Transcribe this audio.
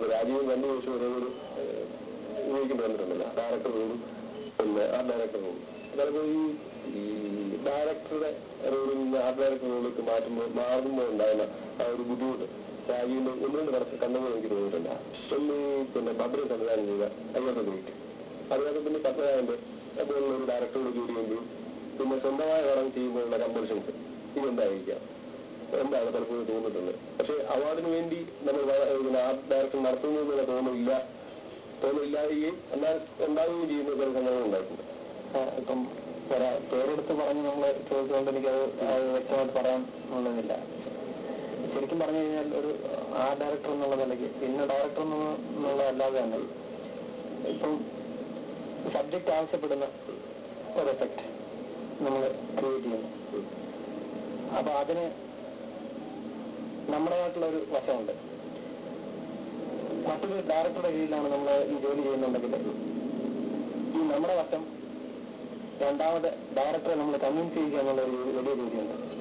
അപ്പൊ രാജീവ് രണ്ട് ദിവസം ഒരേ ഒരു ഉപയോഗിക്കേണ്ടി വന്നിട്ടുണ്ടല്ലോ ഡയറക്ടർ റോളും പിന്നെ ആർട്ട് ഡയറക്ടർ റോളും ചിലപ്പോൾ ഈ ഈ ഡയറക്ടറുടെ റോളിൽ നിന്ന് ആർട്ട് ഡയറക്ടർ റോളിലേക്ക് മാറ്റുമ്പോൾ മാറുമ്പോൾ ഉണ്ടാകുന്ന ആ ഒരു ബുദ്ധിമുട്ട് രാജീവിന്റെ ഒന്ന് രണ്ട് കടത്ത് കണ്ടുമ്പോൾ എനിക്ക് തോന്നിയിട്ടുണ്ട് ഒന്ന് ഈ പിന്നെ ഭദ്ര സംവിധാനം ചെയ്ത അയ്യപ്പ ഗ്രേറ്റ് അതുപോലെ പിന്നെ പത്മനാഭന്റെ അതുപോലുള്ള ഒരു ഡയറക്ടറോട് ജോലി ചെയ്യുമ്പോഴും പിന്നെ സ്വന്തമായ പടം ചെയ്യുമ്പോഴുള്ള കമ്പൽഷൻസ് ഇതെന്തായിരിക്കാം എന്താണ് പലപ്പോഴും തോന്നിയിട്ടുള്ളത് പക്ഷെ അവാർഡിന് വേണ്ടി നമ്മൾ വ- പിന്നെ ആർട്ട് ഡയറക്ടർ നടത്തുന്നു എന്നുള്ള തോന്നില്ല തോന്നില്ലാതെയും എന്നാൽ ഉണ്ടാവുകയും ചെയ്യുന്ന ചില സംഘടന ഉണ്ടായിട്ടുണ്ട് ആ, ഇപ്പം ഒരാ പേരെടുത്ത് പറഞ്ഞ് നമ്മൾ ചോദിച്ചുകൊണ്ട് എനിക്കത് അത് വ്യക്തമായിട്ട് പറയാൻ ഉള്ളതില്ല ശരിക്കും പറഞ്ഞു കഴിഞ്ഞാൽ ഒരു ആ ഡയറക്ടർ എന്നുള്ള നിലയ്ക്ക് പിന്നെ ഡയറക്ടർ എന്നുള്ളതല്ലാതെ തന്നെ ഇപ്പം സബ്ജക്റ്റ് ആവശ്യപ്പെടുന്ന ഒരു എഫക്റ്റ് നമ്മൾ ക്രിയേറ്റ് ചെയ്യുന്നു അപ്പൊ അതിന് നമ്മുടേതായിട്ടുള്ള ഒരു വശമുണ്ട് മറ്റൊരു ഡയറക്ടറുടെ കീഴിലാണ് നമ്മൾ ഈ ജോലി ചെയ്യുന്നുണ്ടെങ്കിൽ ഈ നമ്മുടെ വശം രണ്ടാമത് ഡയറക്ടറെ നമ്മൾ കൺവിൻസ് ചെയ്യുക എന്നുള്ള ഒരു വലിയ ജോലിയുണ്ട്